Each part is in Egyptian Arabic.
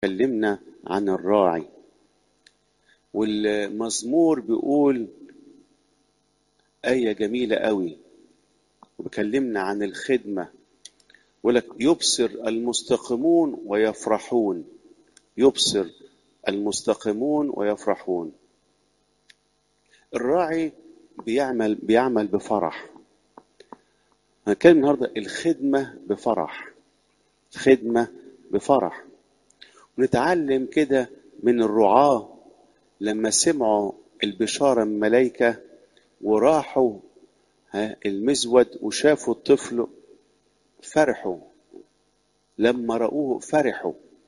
كلمنا عن الراعي والمزمور بيقول آية جميلة قوي وبكلمنا عن الخدمة ولك يبصر المستقيمون ويفرحون يبصر المستقيمون ويفرحون الراعي بيعمل بيعمل بفرح هنتكلم النهارده الخدمة بفرح خدمة بفرح ونتعلم كده من الرعاة لما سمعوا البشارة من الملائكة وراحوا المزود وشافوا الطفل فرحوا لما رأوه فرحوا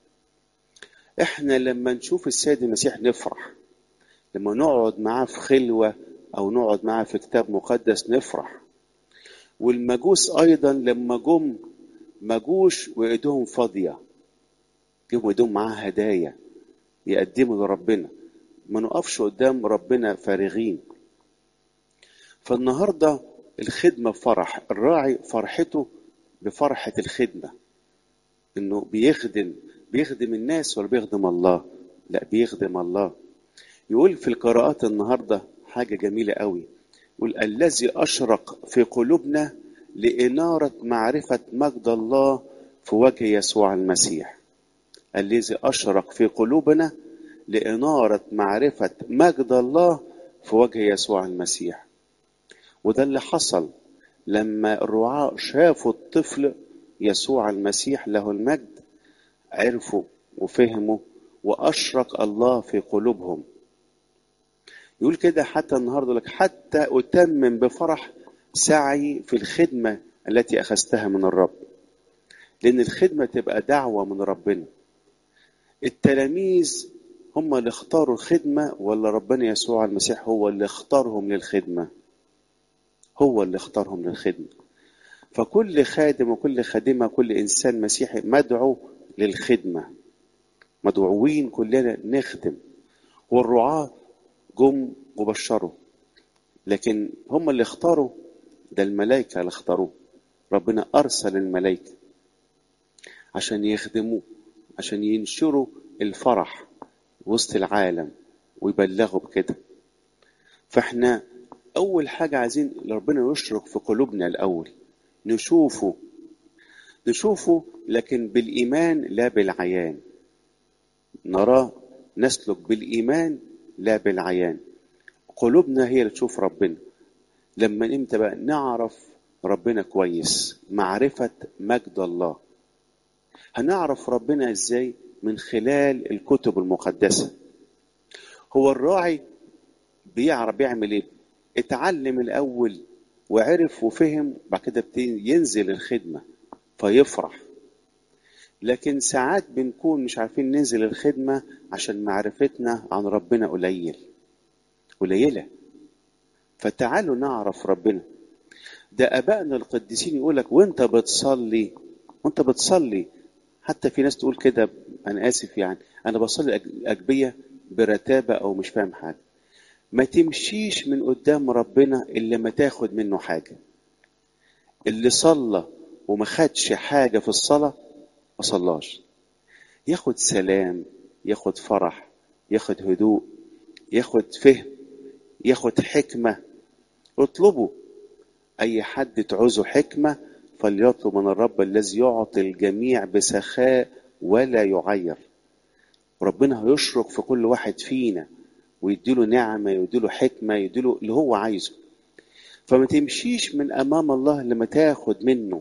احنا لما نشوف السيد المسيح نفرح لما نقعد معاه في خلوة او نقعد معاه في كتاب مقدس نفرح والمجوس ايضا لما جم مجوش وايدهم فاضية جم وايدهم معاه هدايا يقدموا لربنا ما نقفش قدام ربنا فارغين فالنهارده الخدمة فرح الراعي فرحته بفرحة الخدمة انه بيخدم بيخدم الناس ولا بيخدم الله لا بيخدم الله يقول في القراءات النهاردة حاجة جميلة قوي يقول الذي أشرق في قلوبنا لإنارة معرفة مجد الله في وجه يسوع المسيح الذي أشرق في قلوبنا لإنارة معرفة مجد الله في وجه يسوع المسيح وده اللي حصل لما الرعاة شافوا الطفل يسوع المسيح له المجد عرفوا وفهموا وأشرق الله في قلوبهم يقول كده حتى النهارده لك حتى أتمم بفرح سعي في الخدمة التي أخذتها من الرب لأن الخدمة تبقى دعوة من ربنا التلاميذ هم اللي اختاروا الخدمة ولا ربنا يسوع المسيح هو اللي اختارهم للخدمة هو اللي اختارهم للخدمة فكل خادم وكل خادمة كل إنسان مسيحي مدعو للخدمة مدعوين كلنا نخدم والرعاة جم وبشروا لكن هم اللي اختاروا ده الملائكة اللي اختاروه ربنا أرسل الملائكة عشان يخدموه عشان ينشروا الفرح وسط العالم ويبلغوا بكده فاحنا أول حاجة عايزين ربنا يشرق في قلوبنا الأول نشوفه نشوفه لكن بالإيمان لا بالعيان نراه نسلك بالإيمان لا بالعيان قلوبنا هي اللي تشوف ربنا لما امتى بقى نعرف ربنا كويس معرفة مجد الله هنعرف ربنا ازاي من خلال الكتب المقدسة هو الراعي بيعرف بيعمل ايه اتعلم الاول وعرف وفهم بعد كده ينزل الخدمة فيفرح لكن ساعات بنكون مش عارفين ننزل الخدمة عشان معرفتنا عن ربنا قليل قليلة فتعالوا نعرف ربنا ده أبائنا القديسين يقولك وانت بتصلي وانت بتصلي حتى في ناس تقول كده أنا آسف يعني أنا بصلي أجبية برتابة أو مش فاهم حاجة ما تمشيش من قدام ربنا إلا ما تاخد منه حاجة اللي صلى وما خدش حاجة في الصلاة ما صلاش ياخد سلام ياخد فرح ياخد هدوء ياخد فهم ياخد حكمة اطلبوا أي حد تعوزه حكمة فليطلب من الرب الذي يعطي الجميع بسخاء ولا يعير ربنا هيشرق في كل واحد فينا ويديله نعمة يديله حكمة يديله اللي هو عايزه فما تمشيش من أمام الله لما تاخد منه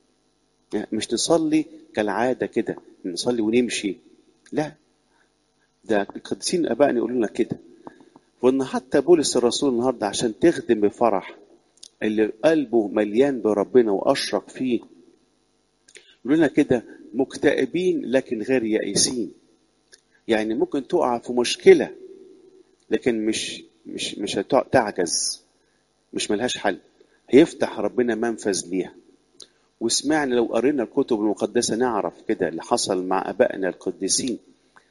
مش نصلي كالعادة كده نصلي ونمشي لا ده القديسين ابائنا يقولوا لنا كده وان حتى بولس الرسول النهارده عشان تخدم بفرح اللي قلبه مليان بربنا واشرق فيه يقول لنا كده مكتئبين لكن غير يائسين يعني ممكن تقع في مشكله لكن مش مش مش هتعجز مش ملهاش حل هيفتح ربنا منفذ ليها وسمعنا لو قرينا الكتب المقدسه نعرف كده اللي حصل مع ابائنا القديسين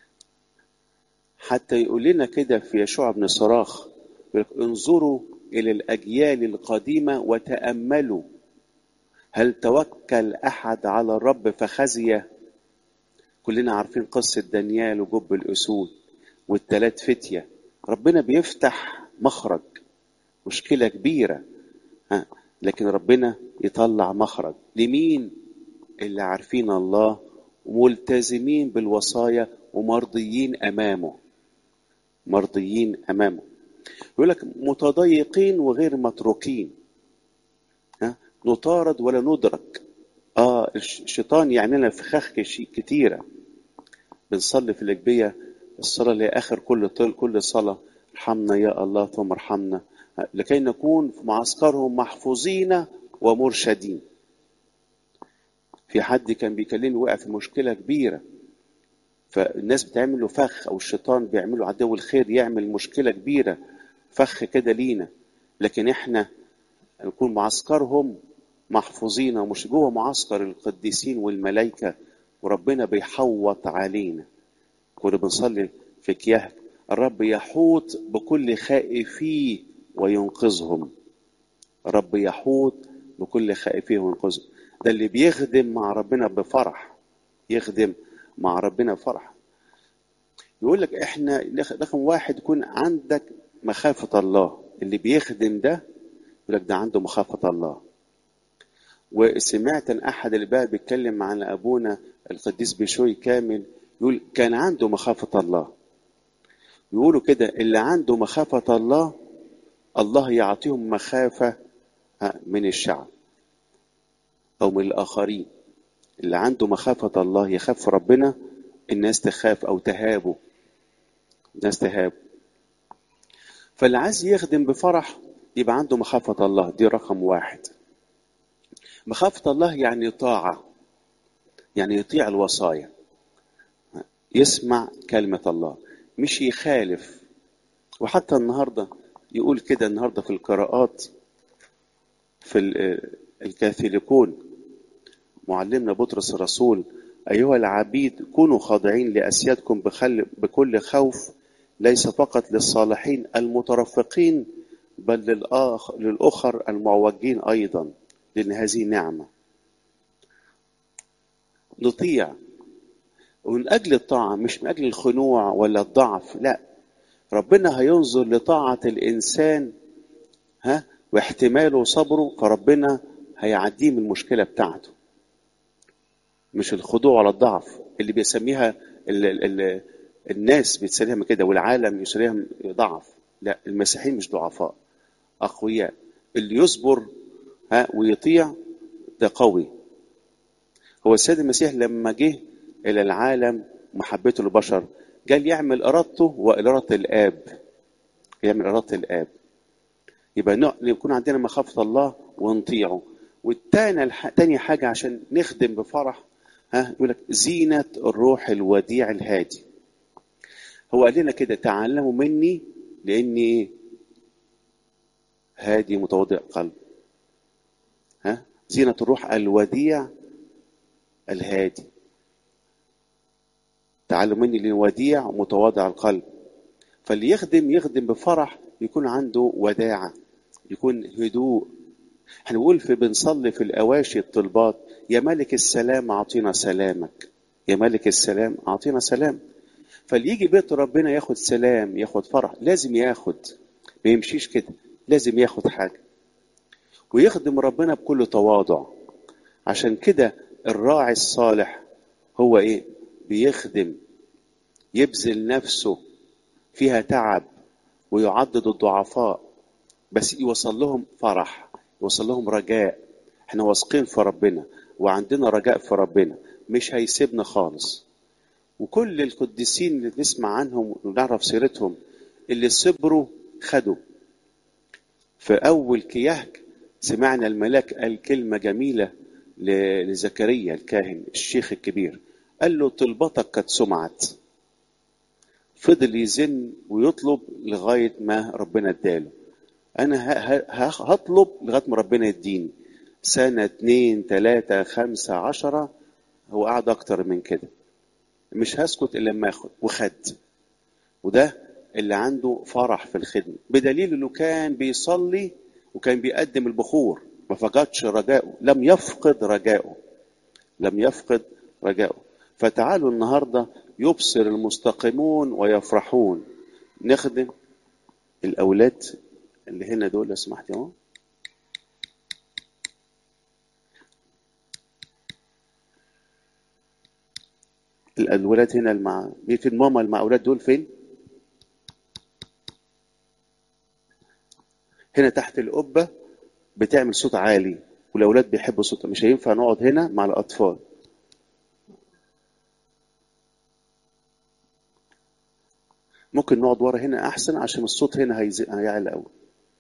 حتى يقول لنا كده في يشوع بن صراخ انظروا الى الاجيال القديمه وتاملوا هل توكل احد على الرب فخزي كلنا عارفين قصة دانيال وجب الأسود والتلات فتية ربنا بيفتح مخرج مشكلة كبيرة ها لكن ربنا يطلع مخرج لمين اللي عارفين الله وملتزمين بالوصايا ومرضيين أمامه مرضيين أمامه يقول لك متضايقين وغير متروكين ها نطارد ولا ندرك اه الشيطان يعمل لنا فخاخ كتيره بنصلي في الاجبيه الصلاه اللي هي اخر كل طول كل صلاه ارحمنا يا الله ثم ارحمنا لكي نكون في معسكرهم محفوظين ومرشدين في حد كان بيكلمني وقع في مشكله كبيره فالناس بتعمل له فخ او الشيطان بيعمل له عدو الخير يعمل مشكله كبيره فخ كده لينا لكن احنا نكون معسكرهم محفوظين ومش جوه معسكر القديسين والملائكه وربنا بيحوط علينا كنا بنصلي في كياه الرب يحوط بكل خائفيه وينقذهم الرب يحوط بكل خائفيه وينقذهم ده اللي بيخدم مع ربنا بفرح يخدم مع ربنا بفرح يقول لك احنا رقم واحد يكون عندك مخافة الله اللي بيخدم ده يقول لك ده عنده مخافة الله وسمعت ان احد اللي بقى بيتكلم عن ابونا القديس بشوي كامل يقول كان عنده مخافة الله يقولوا كده اللي عنده مخافة الله الله يعطيهم مخافة من الشعب أو من الآخرين اللي عنده مخافة الله يخاف ربنا الناس تخاف أو تهابه الناس تهابه فاللي عايز يخدم بفرح يبقى عنده مخافة الله دي رقم واحد مخافة الله يعني طاعة يعني يطيع الوصايا يسمع كلمة الله مش يخالف وحتى النهارده يقول كده النهارده في القراءات في الكاثوليكون معلمنا بطرس الرسول أيها العبيد كونوا خاضعين لأسيادكم بخل بكل خوف ليس فقط للصالحين المترفقين بل للآخ للأخر المعوجين أيضا لأن هذه نعمة نطيع ومن أجل الطاعة مش من أجل الخنوع ولا الضعف لا ربنا هينظر لطاعة الإنسان ها واحتماله وصبره فربنا هيعديه من المشكلة بتاعته مش الخضوع ولا الضعف اللي بيسميها ال ال ال الناس بتسميها كده والعالم يسميها ضعف لا المسيحيين مش ضعفاء أقوياء اللي يصبر ها ويطيع ده قوي هو السيد المسيح لما جه إلى العالم محبته للبشر قال يعمل إرادته وإرادة الآب يعمل إرادة الآب يبقى يكون عندنا مخافة الله ونطيعه والتاني الح... تاني حاجة عشان نخدم بفرح ها يقول لك زينة الروح الوديع الهادي هو قال لنا كده تعلموا مني لاني هادي متواضع قلب ها زينة الروح الوديع الهادي تعلموا مني لاني وديع متواضع القلب فاللي يخدم يخدم بفرح يكون عنده وداعة يكون هدوء احنا بنقول في بنصلي في الاواشي الطلبات يا ملك السلام اعطينا سلامك يا ملك السلام اعطينا سلام فاللي يجي بيت ربنا ياخد سلام ياخد فرح لازم ياخد ما يمشيش كده لازم ياخد حاجه ويخدم ربنا بكل تواضع عشان كده الراعي الصالح هو ايه بيخدم يبذل نفسه فيها تعب ويعضد الضعفاء بس يوصل لهم فرح يوصل لهم رجاء احنا واثقين في ربنا وعندنا رجاء في ربنا مش هيسيبنا خالص وكل القديسين اللي نسمع عنهم ونعرف سيرتهم اللي صبروا خدوا في اول كيهك سمعنا الملاك قال كلمه جميله لزكريا الكاهن الشيخ الكبير قال له طلبتك قد سمعت فضل يزن ويطلب لغايه ما ربنا اداله انا هطلب لغايه ما ربنا يديني سنه اتنين تلاته خمسه عشره هو قعد اكتر من كده مش هسكت الا لما اخد وخد وده اللي عنده فرح في الخدمه بدليل انه كان بيصلي وكان بيقدم البخور ما فقدش رجائه لم يفقد رجائه لم يفقد رجائه فتعالوا النهارده يبصر المستقيمون ويفرحون نخدم الاولاد اللي هنا دول لو سمحت اهو الولاد هنا المع مين فين ماما المع اولاد دول فين هنا تحت القبه بتعمل صوت عالي والاولاد بيحبوا صوت مش هينفع نقعد هنا مع الاطفال ممكن نقعد ورا هنا احسن عشان الصوت هنا هيز... هيعلى قوي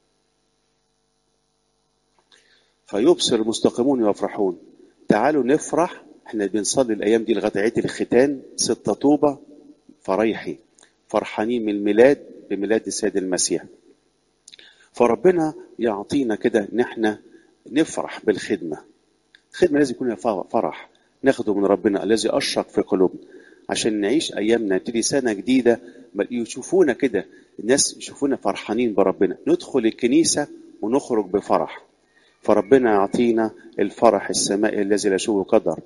فيبصر المستقيمون ويفرحون تعالوا نفرح احنا بنصلي الايام دي لغايه عيد الختان ستة طوبة فريحي فرحانين من الميلاد بميلاد السيد المسيح فربنا يعطينا كده ان احنا نفرح بالخدمه الخدمه لازم يكون فيها فرح ناخده من ربنا الذي اشرق في قلوبنا عشان نعيش ايامنا نبتدي سنه جديده يشوفونا كده الناس يشوفونا فرحانين بربنا ندخل الكنيسه ونخرج بفرح فربنا يعطينا الفرح السمائي الذي لا شبه قدر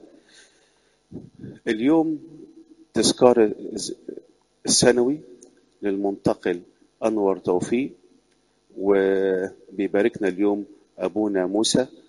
اليوم تذكار السنوي للمنتقل انور توفيق وبيباركنا اليوم ابونا موسى